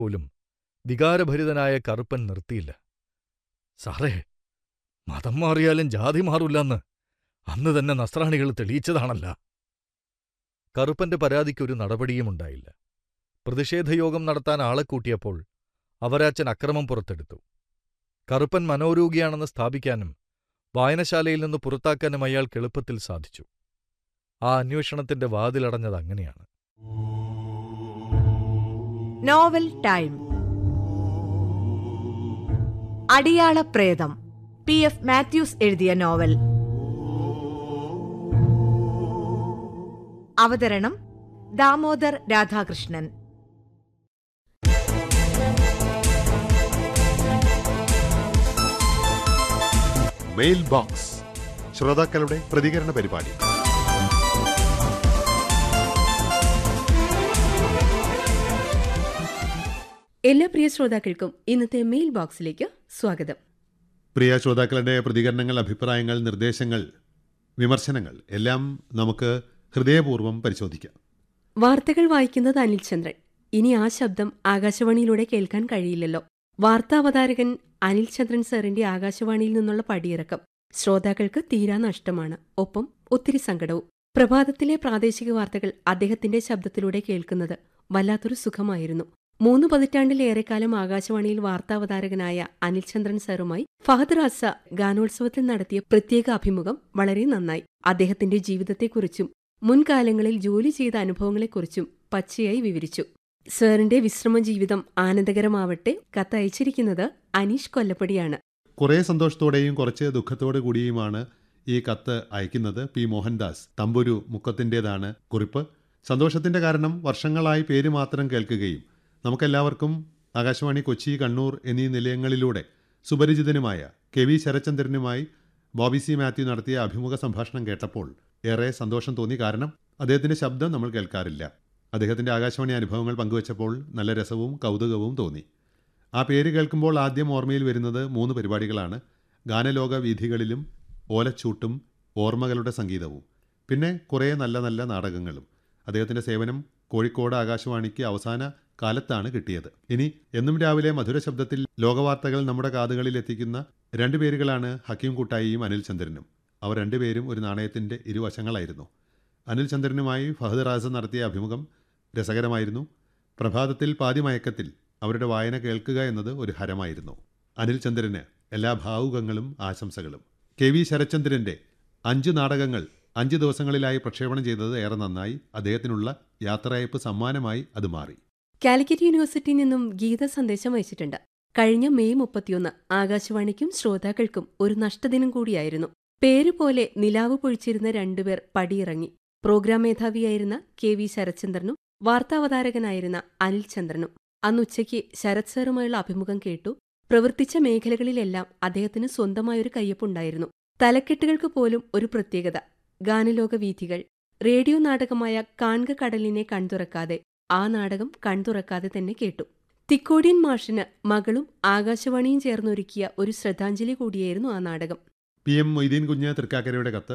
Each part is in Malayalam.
പോലും വികാരഭരിതനായ കറുപ്പൻ നിർത്തിയില്ല സാറേ മതം മാറിയാലും ജാതി മാറൂല്ലെന്ന് അന്ന് തന്നെ നസ്രാണികൾ തെളിയിച്ചതാണല്ല കറുപ്പന്റെ പരാതിക്കൊരു നടപടിയുമുണ്ടായില്ല പ്രതിഷേധയോഗം നടത്താൻ ആളെ കൂട്ടിയപ്പോൾ അവരാച്ചൻ അക്രമം പുറത്തെടുത്തു കറുപ്പൻ മനോരോഗിയാണെന്ന് സ്ഥാപിക്കാനും വായനശാലയിൽ നിന്ന് പുറത്താക്കാനും അയാൾക്ക് എളുപ്പത്തിൽ സാധിച്ചു ആ അന്വേഷണത്തിന്റെ വാതിലടഞ്ഞത് അങ്ങനെയാണ് നോവൽ ടൈം അടിയാള പ്രേതം പി എഫ് മാത്യൂസ് എഴുതിയ നോവൽ അവതരണം ദാമോദർ രാധാകൃഷ്ണൻ മെയിൽ ബോക്സ് ശ്രോതാക്കളുടെ പ്രതികരണ പരിപാടി എല്ലാ പ്രിയ ശ്രോതാക്കൾക്കും ഇന്നത്തെ മെയിൽ ബോക്സിലേക്ക് സ്വാഗതം പ്രിയ ശ്രോതാക്കളുടെ പ്രതികരണങ്ങൾ അഭിപ്രായങ്ങൾ നിർദ്ദേശങ്ങൾ വിമർശനങ്ങൾ എല്ലാം നമുക്ക് ഹൃദയപൂർവ്വം പരിശോധിക്കാം വാർത്തകൾ വായിക്കുന്നത് അനിൽ ചന്ദ്രൻ ഇനി ആ ശബ്ദം ആകാശവാണിയിലൂടെ കേൾക്കാൻ കഴിയില്ലല്ലോ വാർത്താവതാരകൻ അനിൽ ചന്ദ്രൻ സാറിന്റെ ആകാശവാണിയിൽ നിന്നുള്ള പടിയിറക്കം ശ്രോതാക്കൾക്ക് തീരാ നഷ്ടമാണ് ഒപ്പം ഒത്തിരി സങ്കടവും പ്രഭാതത്തിലെ പ്രാദേശിക വാർത്തകൾ അദ്ദേഹത്തിന്റെ ശബ്ദത്തിലൂടെ കേൾക്കുന്നത് വല്ലാത്തൊരു സുഖമായിരുന്നു മൂന്ന് പതിറ്റാണ്ടിലേറെക്കാലം ആകാശവാണിയിൽ വാർത്താവതാരകനായ അനിൽചന്ദ്രൻ സാറുമായി ഫഹദ് റാസ ഗാനോത്സവത്തിൽ നടത്തിയ പ്രത്യേക അഭിമുഖം വളരെ നന്നായി അദ്ദേഹത്തിന്റെ ജീവിതത്തെക്കുറിച്ചും മുൻകാലങ്ങളിൽ ജോലി ചെയ്ത അനുഭവങ്ങളെക്കുറിച്ചും പച്ചയായി വിവരിച്ചു സാറിന്റെ വിശ്രമ ജീവിതം ആനന്ദകരമാവട്ടെ കത്തയച്ചിരിക്കുന്നത് അനീഷ് കൊല്ലപ്പടിയാണ് കുറേ സന്തോഷത്തോടെയും കുറച്ച് ദുഃഖത്തോടു കൂടിയുമാണ് ഈ കത്ത് അയക്കുന്നത് പി മോഹൻദാസ് തമ്പുരു മുക്കത്തിൻ്റെതാണ് കുറിപ്പ് സന്തോഷത്തിന്റെ കാരണം വർഷങ്ങളായി പേര് മാത്രം കേൾക്കുകയും നമുക്കെല്ലാവർക്കും ആകാശവാണി കൊച്ചി കണ്ണൂർ എന്നീ നിലയങ്ങളിലൂടെ സുപരിചിതനുമായ കെ വി ശരചന്ദ്രനുമായി ബോബി സി മാത്യു നടത്തിയ അഭിമുഖ സംഭാഷണം കേട്ടപ്പോൾ ഏറെ സന്തോഷം തോന്നി കാരണം അദ്ദേഹത്തിന്റെ ശബ്ദം നമ്മൾ കേൾക്കാറില്ല അദ്ദേഹത്തിന്റെ ആകാശവാണി അനുഭവങ്ങൾ പങ്കുവച്ചപ്പോൾ നല്ല രസവും കൗതുകവും തോന്നി ആ പേര് കേൾക്കുമ്പോൾ ആദ്യം ഓർമ്മയിൽ വരുന്നത് മൂന്ന് പരിപാടികളാണ് ഗാനലോക വീഥികളിലും ഓലച്ചൂട്ടും ഓർമ്മകളുടെ സംഗീതവും പിന്നെ കുറേ നല്ല നല്ല നാടകങ്ങളും അദ്ദേഹത്തിൻ്റെ സേവനം കോഴിക്കോട് ആകാശവാണിക്ക് അവസാന കാലത്താണ് കിട്ടിയത് ഇനി എന്നും രാവിലെ മധുര ശബ്ദത്തിൽ ലോകവാർത്തകൾ നമ്മുടെ കാതുകളിൽ എത്തിക്കുന്ന രണ്ടു പേരുകളാണ് ഹക്കീം കൂട്ടായിയും അനിൽ ചന്ദ്രനും അവർ രണ്ടുപേരും ഒരു നാണയത്തിൻ്റെ ഇരുവശങ്ങളായിരുന്നു അനിൽ ചന്ദ്രനുമായി ഫഹദ് റാസ നടത്തിയ അഭിമുഖം രസകരമായിരുന്നു പ്രഭാതത്തിൽ പാതിമയക്കത്തിൽ അവരുടെ വായന കേൾക്കുക എന്നത് ഒരു ഹരമായിരുന്നു അനിൽ ചന്ദ്രന് എല്ലാ ഭാവുകങ്ങളും ആശംസകളും കെ വി ശരചന്ദ്രന്റെ അഞ്ച് നാടകങ്ങൾ അഞ്ച് ദിവസങ്ങളിലായി പ്രക്ഷേപണം ചെയ്തത് ഏറെ നന്നായി അദ്ദേഹത്തിനുള്ള യാത്രയയപ്പ് സമ്മാനമായി അത് മാറി കാലിക്കറ്റ് യൂണിവേഴ്സിറ്റിയിൽ നിന്നും ഗീത സന്ദേശം അയച്ചിട്ടുണ്ട് കഴിഞ്ഞ മെയ് മുപ്പത്തിയൊന്ന് ആകാശവാണിക്കും ശ്രോതാക്കൾക്കും ഒരു നഷ്ടദിനം കൂടിയായിരുന്നു പേരുപോലെ നിലാവ് പൊഴിച്ചിരുന്ന രണ്ടുപേർ പടിയിറങ്ങി പ്രോഗ്രാം മേധാവിയായിരുന്ന കെ വി ശരത്ചന്ദ്രനും വാർത്താവതാരകനായിരുന്ന അനിൽ ചന്ദ്രനും അന്നുച്ചയ്ക്ക് ശരത് സാറുമായുള്ള അഭിമുഖം കേട്ടു പ്രവർത്തിച്ച മേഖലകളിലെല്ലാം അദ്ദേഹത്തിന് സ്വന്തമായൊരു കയ്യൊപ്പുണ്ടായിരുന്നു തലക്കെട്ടുകൾക്ക് പോലും ഒരു പ്രത്യേകത ഗാനലോക വീഥികൾ റേഡിയോ നാടകമായ കാൺക കടലിനെ കൺതുറക്കാതെ ആ നാടകം കൺതുറക്കാതെ തന്നെ കേട്ടു തിക്കോടിയൻ മാഷിന് മകളും ആകാശവാണിയും ചേർന്നൊരുക്കിയ ഒരു ശ്രദ്ധാഞ്ജലി കൂടിയായിരുന്നു ആ നാടകം പി എം മൊയ്തീൻ കുഞ്ഞ് തൃക്കാക്കരയുടെ കത്ത്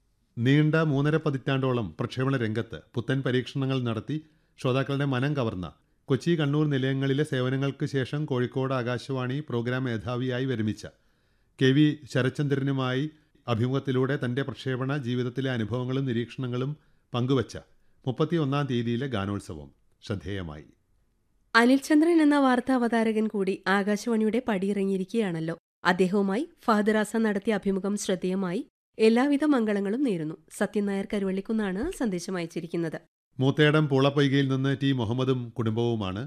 നീണ്ട മൂന്നര പതിറ്റാണ്ടോളം പ്രക്ഷേപണ രംഗത്ത് പുത്തൻ പരീക്ഷണങ്ങൾ നടത്തി ശ്രോതാക്കളുടെ മനം കവർന്ന കൊച്ചി കണ്ണൂർ നിലയങ്ങളിലെ സേവനങ്ങൾക്ക് ശേഷം കോഴിക്കോട് ആകാശവാണി പ്രോഗ്രാം മേധാവിയായി വിരമിച്ച കെ വി ശരചന്ദ്രനുമായി അഭിമുഖത്തിലൂടെ തന്റെ പ്രക്ഷേപണ ജീവിതത്തിലെ അനുഭവങ്ങളും നിരീക്ഷണങ്ങളും പങ്കുവച്ച മുപ്പത്തിയൊന്നാം തീയതിയിലെ ഗാനോത്സവം ശ്രദ്ധേയമായി അനിൽചന്ദ്രൻ എന്ന വാർത്താ അവതാരകൻ കൂടി ആകാശവാണിയുടെ പടിയിറങ്ങിയിരിക്കുകയാണല്ലോ അദ്ദേഹവുമായി ഫഹദറാസ നടത്തിയ അഭിമുഖം ശ്രദ്ധേയമായി എല്ലാവിധ മംഗളങ്ങളും നേരുന്നു സത്യൻ നായർ കരുവള്ളിക്കുന്നാണ് സന്ദേശം അയച്ചിരിക്കുന്നത് മൂത്തേടം പൂളപ്പൊയ്കയിൽ നിന്ന് ടി മുഹമ്മദും കുടുംബവുമാണ്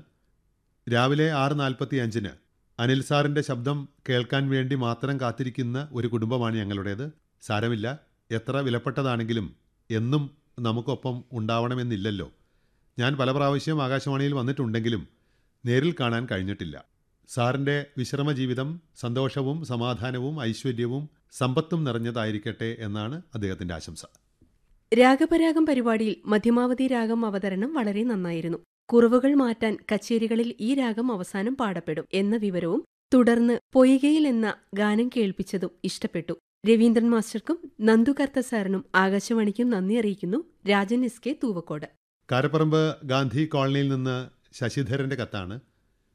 രാവിലെ ആറ് നാൽപ്പത്തി അഞ്ചിന് അനിൽ സാറിന്റെ ശബ്ദം കേൾക്കാൻ വേണ്ടി മാത്രം കാത്തിരിക്കുന്ന ഒരു കുടുംബമാണ് ഞങ്ങളുടേത് സാരമില്ല എത്ര വിലപ്പെട്ടതാണെങ്കിലും എന്നും നമുക്കൊപ്പം ഉണ്ടാവണമെന്നില്ലല്ലോ ഞാൻ പല പ്രാവശ്യം ആകാശവാണിയിൽ വന്നിട്ടുണ്ടെങ്കിലും നേരിൽ കാണാൻ കഴിഞ്ഞിട്ടില്ല സാറിന്റെ വിശ്രമ ജീവിതം സന്തോഷവും സമാധാനവും ഐശ്വര്യവും സമ്പത്തും നിറഞ്ഞതായിരിക്കട്ടെ എന്നാണ് അദ്ദേഹത്തിന്റെ ആശംസ രാഗപരാഗം പരിപാടിയിൽ മധ്യമാവധി രാഗം അവതരണം വളരെ നന്നായിരുന്നു കുറവുകൾ മാറ്റാൻ കച്ചേരികളിൽ ഈ രാഗം അവസാനം പാടപ്പെടും എന്ന വിവരവും തുടർന്ന് പൊയ്കയിൽ എന്ന ഗാനം കേൾപ്പിച്ചതും ഇഷ്ടപ്പെട്ടു രവീന്ദ്രൻ മാസ്റ്റർക്കും നന്ദു കർത്ത സാറിനും ആകാശവാണിക്കും നന്ദി അറിയിക്കുന്നു രാജൻ എസ് കെ തൂവക്കോട് കാരപ്പറമ്പ് ഗാന്ധി കോളനിയിൽ നിന്ന് ശശിധരന്റെ കത്താണ്